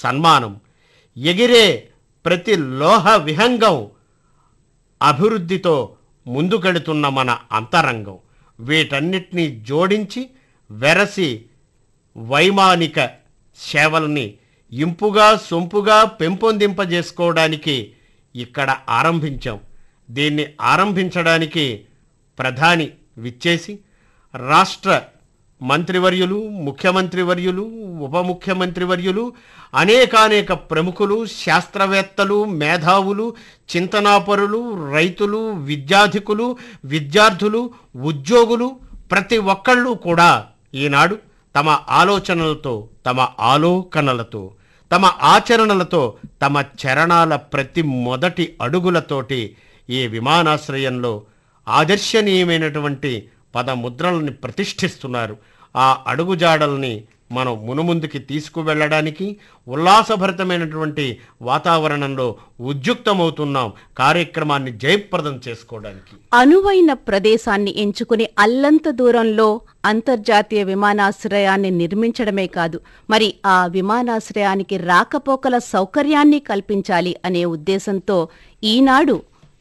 సన్మానం ఎగిరే ప్రతి లోహ విహంగం అభివృద్ధితో ముందుకెడుతున్న మన అంతరంగం వీటన్నిటినీ జోడించి వెరసి వైమానిక సేవల్ని ఇంపుగా సొంపుగా పెంపొందింపజేసుకోవడానికి ఇక్కడ ఆరంభించాం దీన్ని ఆరంభించడానికి ప్రధాని విచ్చేసి రాష్ట్ర మంత్రివర్యులు ముఖ్యమంత్రివర్యులు ఉప ముఖ్యమంత్రివర్యులు అనేకానేక ప్రముఖులు శాస్త్రవేత్తలు మేధావులు చింతనాపరులు రైతులు విద్యాధికులు విద్యార్థులు ఉద్యోగులు ప్రతి ఒక్కళ్ళు కూడా ఈనాడు తమ ఆలోచనలతో తమ ఆలోకనలతో తమ ఆచరణలతో తమ చరణాల ప్రతి మొదటి అడుగులతోటి ఈ విమానాశ్రయంలో ఆదర్శనీయమైనటువంటి పదముద్రలని ప్రతిష్ఠిస్తున్నారు ఆ అడుగుజాడల్ని మనం మునుముందుకి తీసుకువెళ్ళడానికి ఉల్లాసభరితమైనటువంటి వాతావరణంలో ఉద్యుక్తమవుతున్నాం కార్యక్రమాన్ని జయప్రదం చేసుకోవడానికి అనువైన ప్రదేశాన్ని ఎంచుకుని అల్లంత దూరంలో అంతర్జాతీయ విమానాశ్రయాన్ని నిర్మించడమే కాదు మరి ఆ విమానాశ్రయానికి రాకపోకల సౌకర్యాన్ని కల్పించాలి అనే ఉద్దేశంతో ఈనాడు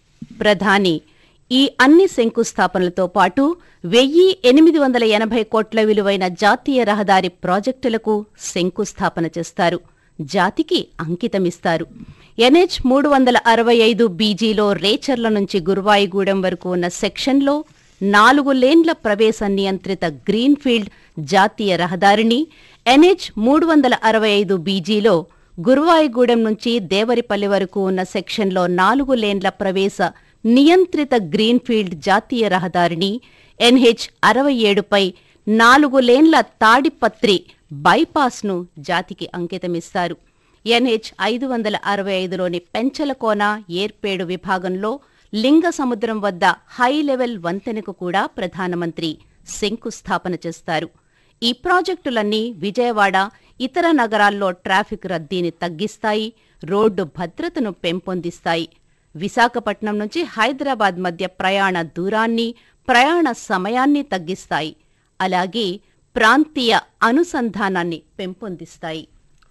ప్రధాని ఈ అన్ని శంకుస్థాపనలతో పాటు వెయ్యి ఎనిమిది వందల ఎనభై కోట్ల విలువైన జాతీయ రహదారి ప్రాజెక్టులకు శంకుస్థాపన చేస్తారు జాతికి అంకితమిస్తారు ఎన్హెచ్ మూడు వందల అరవై ఐదు బీజీలో రేచర్ల నుంచి గురువాయిగూడెం వరకు ఉన్న సెక్షన్లో నాలుగు లేన్ల ప్రవేశ నియంత్రిత గ్రీన్ఫీల్డ్ జాతీయ రహదారిని ఎన్హెచ్ మూడు వందల అరవై ఐదు బీజీలో గురువాయిగూడెం నుంచి దేవరిపల్లి వరకు ఉన్న సెక్షన్లో నాలుగు లేన్ల ప్రవేశ నియంత్రిత గ్రీన్ఫీల్డ్ జాతీయ రహదారిని ఎన్హెచ్ అరవై ఏడుపై నాలుగు లేన్ల తాడిపత్రి బైపాస్ను జాతికి అంకితమిస్తారు ఎన్హెచ్ ఐదు వందల అరవై ఐదులోని పెంచలకోన ఏర్పేడు విభాగంలో లింగ సముద్రం వద్ద హై లెవెల్ వంతెనకు కూడా ప్రధానమంత్రి శంకుస్థాపన చేస్తారు ఈ ప్రాజెక్టులన్నీ విజయవాడ ఇతర నగరాల్లో ట్రాఫిక్ రద్దీని తగ్గిస్తాయి రోడ్డు భద్రతను పెంపొందిస్తాయి విశాఖపట్నం నుంచి హైదరాబాద్ మధ్య ప్రయాణ దూరాన్ని ప్రయాణ సమయాన్ని తగ్గిస్తాయి అలాగే ప్రాంతీయ అనుసంధానాన్ని పెంపొందిస్తాయి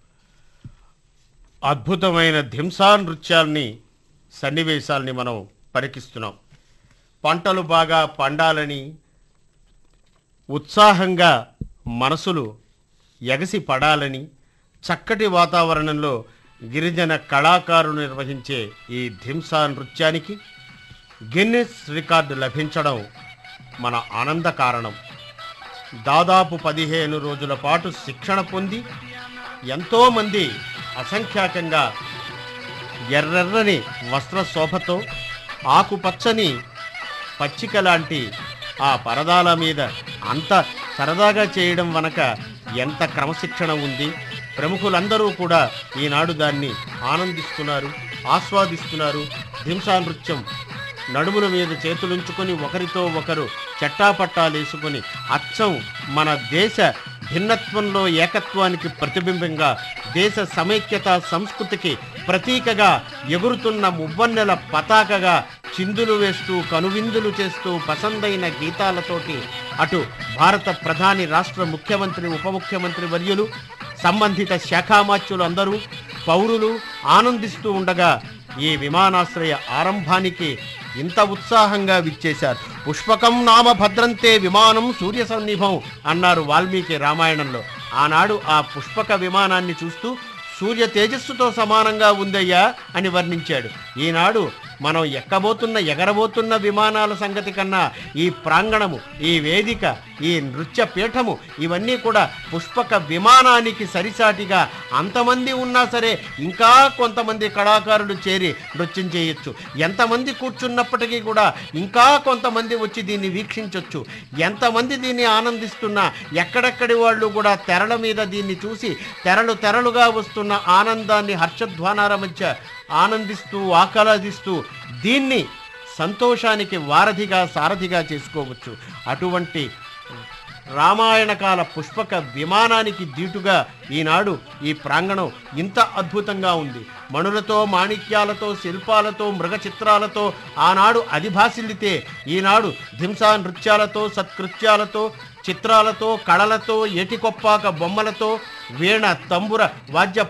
అద్భుతమైన ధింసా నృత్యాల్ని సన్నివేశాల్ని మనం పరికిస్తున్నాం పంటలు బాగా పండాలని ఉత్సాహంగా మనసులు ఎగసి పడాలని చక్కటి వాతావరణంలో గిరిజన కళాకారులు నిర్వహించే ఈ ధింసా నృత్యానికి గిన్నెస్ రికార్డు లభించడం మన ఆనంద కారణం దాదాపు పదిహేను రోజుల పాటు శిక్షణ పొంది ఎంతోమంది అసంఖ్యాకంగా ఎర్రెర్రని వస్త్ర శోభతో ఆకుపచ్చని పచ్చిక లాంటి ఆ పరదాల మీద అంత సరదాగా చేయడం వనక ఎంత క్రమశిక్షణ ఉంది ప్రముఖులందరూ కూడా ఈనాడు దాన్ని ఆనందిస్తున్నారు ఆస్వాదిస్తున్నారు హింసా నృత్యం నడుముల మీద చేతులుంచుకొని ఒకరితో ఒకరు చట్టాపట్టాలేసుకొని అచ్చం మన దేశ భిన్నత్వంలో ఏకత్వానికి ప్రతిబింబంగా దేశ సమైక్యత సంస్కృతికి ప్రతీకగా ఎగురుతున్న మువ్వన్నెల పతాకగా చిందులు వేస్తూ కనువిందులు చేస్తూ పసందైన గీతాలతోటి అటు భారత ప్రధాని రాష్ట్ర ముఖ్యమంత్రి ఉప ముఖ్యమంత్రి వర్యులు సంబంధిత శాఖామాత్యులు అందరూ పౌరులు ఆనందిస్తూ ఉండగా ఈ విమానాశ్రయ ఆరంభానికి ఇంత ఉత్సాహంగా విచ్చేశారు పుష్పకం నామ భద్రంతే విమానం సూర్య సన్నిభం అన్నారు వాల్మీకి రామాయణంలో ఆనాడు ఆ పుష్పక విమానాన్ని చూస్తూ సూర్య తేజస్సుతో సమానంగా ఉందయ్యా అని వర్ణించాడు ఈనాడు మనం ఎక్కబోతున్న ఎగరబోతున్న విమానాల సంగతి కన్నా ఈ ప్రాంగణము ఈ వేదిక ఈ నృత్య పీఠము ఇవన్నీ కూడా పుష్పక విమానానికి సరిసాటిగా అంతమంది ఉన్నా సరే ఇంకా కొంతమంది కళాకారులు చేరి నృత్యం చేయొచ్చు ఎంతమంది కూర్చున్నప్పటికీ కూడా ఇంకా కొంతమంది వచ్చి దీన్ని వీక్షించవచ్చు ఎంతమంది దీన్ని ఆనందిస్తున్నా ఎక్కడెక్కడి వాళ్ళు కూడా తెరల మీద దీన్ని చూసి తెరలు తెరలుగా వస్తున్న ఆనందాన్ని హర్షధ్వానాల మధ్య ఆనందిస్తూ ఆహ్లాదిస్తూ దీన్ని సంతోషానికి వారధిగా సారథిగా చేసుకోవచ్చు అటువంటి రామాయణకాల పుష్పక విమానానికి దీటుగా ఈనాడు ఈ ప్రాంగణం ఇంత అద్భుతంగా ఉంది మణులతో మాణిక్యాలతో శిల్పాలతో మృగ చిత్రాలతో ఆనాడు అధిభాసిల్లితే ఈనాడు ధింసా నృత్యాలతో సత్కృత్యాలతో చిత్రాలతో కళలతో ఎటికొప్పాక బొమ్మలతో వీణ తంబుర వాద్య